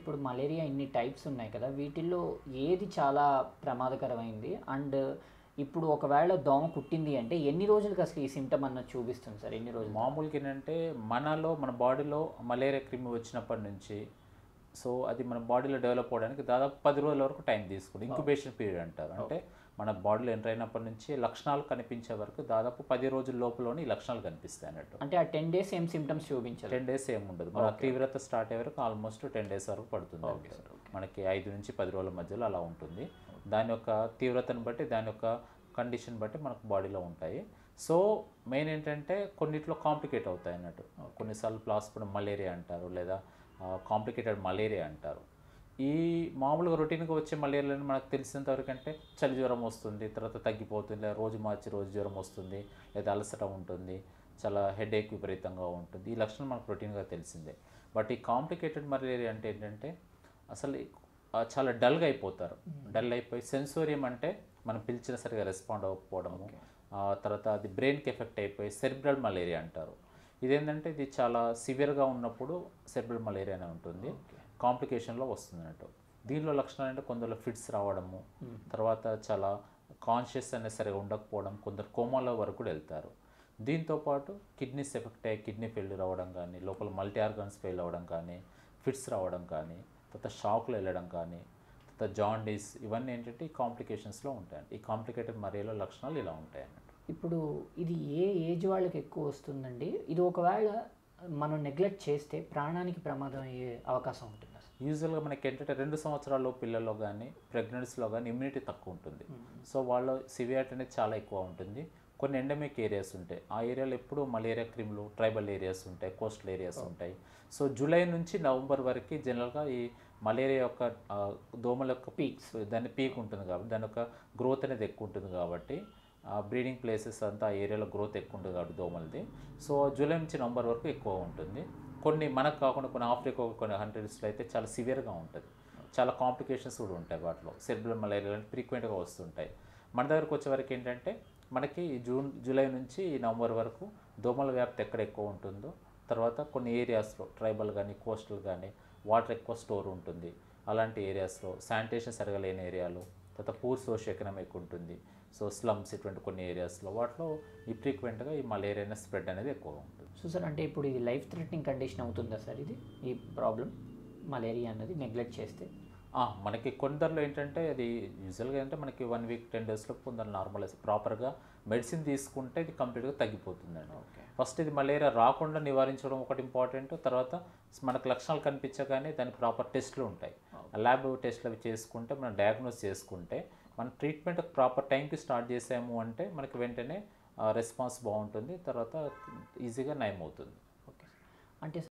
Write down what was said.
ఇప్పుడు మలేరియా ఇన్ని టైప్స్ ఉన్నాయి కదా వీటిల్లో ఏది చాలా ప్రమాదకరమైంది అండ్ ఇప్పుడు ఒకవేళ దోమ కుట్టింది అంటే ఎన్ని రోజులకి అసలు ఈ సిమ్టమ్ అన్నది చూపిస్తుంది సార్ ఎన్ని రోజులు మామూలుగా ఏంటంటే మనలో మన బాడీలో మలేరియా క్రిమి వచ్చినప్పటి నుంచి సో అది మన బాడీలో డెవలప్ అవ్వడానికి దాదాపు పది రోజుల వరకు టైం తీసుకుంది ఇంక్యుబేషన్ పీరియడ్ అంటారు అంటే మన బాడీలో ఎంటర్ అయినప్పటి నుంచి లక్షణాలు కనిపించే వరకు దాదాపు పది రోజుల లోపలనే ఈ లక్షణాలు కనిపిస్తాయి అన్నట్టు అంటే ఆ టెన్ డేస్ ఏం సిమ్టమ్స్ చూపించాలి టెన్ డేస్ ఏమి ఉండదు మన తీవ్రత స్టార్ట్ అయ్యే వరకు ఆల్మోస్ట్ టెన్ డేస్ వరకు పడుతుంది అండి. మనకి ఐదు నుంచి పది రోజుల మధ్యలో అలా ఉంటుంది దాని యొక్క తీవ్రతను బట్టి దాని యొక్క కండిషన్ బట్టి మనకు బాడీలో ఉంటాయి సో మెయిన్ ఏంటంటే కొన్నిట్లో కాంప్లికేట్ అవుతాయి అన్నట్టు కొన్నిసార్లు ప్లాస్పడం మలేరియా అంటారు లేదా కాంప్లికేటెడ్ మలేరియా అంటారు ఈ మామూలుగా రొటీన్గా వచ్చే మలేరియాని మనకు తెలిసినంత వరకు అంటే చలి జ్వరం వస్తుంది తర్వాత తగ్గిపోతుంది లేదా రోజు మార్చి రోజు జ్వరం వస్తుంది లేదా అలసట ఉంటుంది చాలా హెడేక్ విపరీతంగా ఉంటుంది ఈ లక్షణం మనకు రొటీన్గా తెలిసిందే బట్ ఈ కాంప్లికేటెడ్ మలేరియా అంటే ఏంటంటే అసలు ఆ, చాలా డల్గా అయిపోతారు డల్ అయిపోయి సెన్సోరియం అంటే మనం పిలిచిన సరిగా రెస్పాండ్ అవ్వకపోవడము ఆ తర్వాత అది బ్రెయిన్కి ఎఫెక్ట్ అయిపోయి సెరిబ్రల్ మలేరియా అంటారు ఇదేంటంటే ఇది చాలా సివియర్గా ఉన్నప్పుడు సెరిబ్రల్ మలేరియా అనే ఉంటుంది కాంప్లికేషన్లో వస్తుంది అన్నట్టు దీనిలో లక్షణాలు అంటే కొందరు ఫిట్స్ రావడము తర్వాత చాలా కాన్షియస్ అనేది సరిగా ఉండకపోవడం కొందరు కోమాలో వరకు కూడా వెళ్తారు దీంతో పాటు కిడ్నీస్ ఎఫెక్ట్ అయ్యి కిడ్నీ ఫెయిల్యూర్ అవ్వడం కానీ లోపల మల్టీ ఆర్గన్స్ ఫెయిల్ అవ్వడం కానీ ఫిట్స్ రావడం కానీ తర్వాత షాక్లు వెళ్ళడం కానీ తర్వాత జాండీస్ ఇవన్నీ ఏంటంటే ఈ కాంప్లికేషన్స్లో ఉంటాయండి ఈ కాంప్లికేటెడ్ మరేలో లక్షణాలు ఇలా ఉంటాయి అన్నట్టు ఇప్పుడు ఇది ఏ ఏజ్ వాళ్ళకి ఎక్కువ వస్తుందండి ఇది ఒకవేళ మనం నెగ్లెక్ట్ చేస్తే ప్రాణానికి ప్రమాదం అయ్యే అవకాశం ఉంటుంది అసలు యూజువల్గా మనకి ఏంటంటే రెండు సంవత్సరాల పిల్లల్లో కానీ ప్రెగ్నెన్సీలో కానీ ఇమ్యూనిటీ తక్కువ ఉంటుంది సో వాళ్ళ సివియారిటీ అనేది చాలా ఎక్కువ ఉంటుంది కొన్ని ఎండమిక్ ఏరియాస్ ఉంటాయి ఆ ఏరియాలో ఎప్పుడు మలేరియా క్రిములు ట్రైబల్ ఏరియాస్ ఉంటాయి కోస్టల్ ఏరియాస్ ఉంటాయి సో జూలై నుంచి నవంబర్ వరకు జనరల్గా ఈ మలేరియా యొక్క ఆ, దోమల యొక్క పీక్స్ దాని పీక్ ఉంటుంది కాబట్టి దాని యొక్క గ్రోత్ అనేది ఎక్కువ ఉంటుంది కాబట్టి బ్రీడింగ్ ప్లేసెస్ అంతా ఆ ఏరియాలో గ్రోత్ ఎక్కువ ఉంటుంది కాబట్టి దోమలది సో జూలై నుంచి నవంబర్ వరకు ఎక్కువ ఉంటుంది కొన్ని మనకు కాకుండా కొన్ని ఆఫ్రికా కొన్ని కంట్రీస్లో అయితే చాలా సివియర్గా ఉంటుంది చాలా కాంప్లికేషన్స్ కూడా ఉంటాయి వాటిలో సెర్బులర్ మలేరియా లాంటి ఫ్రీక్వెంట్గా వస్తుంటాయి మన దగ్గరకు వచ్చే వరకు ఏంటంటే మనకి ఈ జూన్ జూలై నుంచి ఈ నవంబర్ వరకు దోమల వ్యాప్తి ఎక్కడ ఎక్కువ ఉంటుందో తర్వాత కొన్ని ఏరియాస్లో ట్రైబల్ కానీ కోస్టల్ కానీ వాటర్ ఎక్కువ స్టోర్ ఉంటుంది అలాంటి ఏరియాస్లో శానిటేషన్ సరిగా లేని ఏరియాలు తర్వాత పూర్ సోషల్ ఎకనామిక్ ఉంటుంది సో స్లమ్స్ ఇటువంటి కొన్ని ఏరియాస్లో వాటిలో ఈ ఫ్రీక్వెంట్గా ఈ మలేరియా స్ప్రెడ్ అనేది ఎక్కువగా ఉంటుంది సో సార్ అంటే ఇప్పుడు ఇది లైఫ్ థ్రెటనింగ్ కండిషన్ అవుతుందా సార్ ఇది ఈ ప్రాబ్లం మలేరియా అన్నది నెగ్లెక్ట్ చేస్తే ఆ, మనకి కొందరిలో ఏంటంటే అది యూజువల్గా ఏంటంటే మనకి వన్ వీక్ టెన్ డేస్లో కొందరు నార్మల్ ప్రాపర్గా మెడిసిన్ తీసుకుంటే ఇది కంప్లీట్గా తగ్గిపోతుందండి ఓకే ఫస్ట్ ఇది మలేరియా రాకుండా నివారించడం ఒకటి ఇంపార్టెంట్ తర్వాత మనకు లక్షణాలు కనిపించగానే దాని ప్రాపర్ టెస్ట్లు ఉంటాయి ల్యాబ్ టెస్ట్లు అవి చేసుకుంటే మనం డయాగ్నోస్ చేసుకుంటే మన ట్రీట్మెంట్ ప్రాపర్ టైంకి స్టార్ట్ చేసాము అంటే మనకి వెంటనే రెస్పాన్స్ బాగుంటుంది తర్వాత ఈజీగా నయం అవుతుంది ఓకే అంటే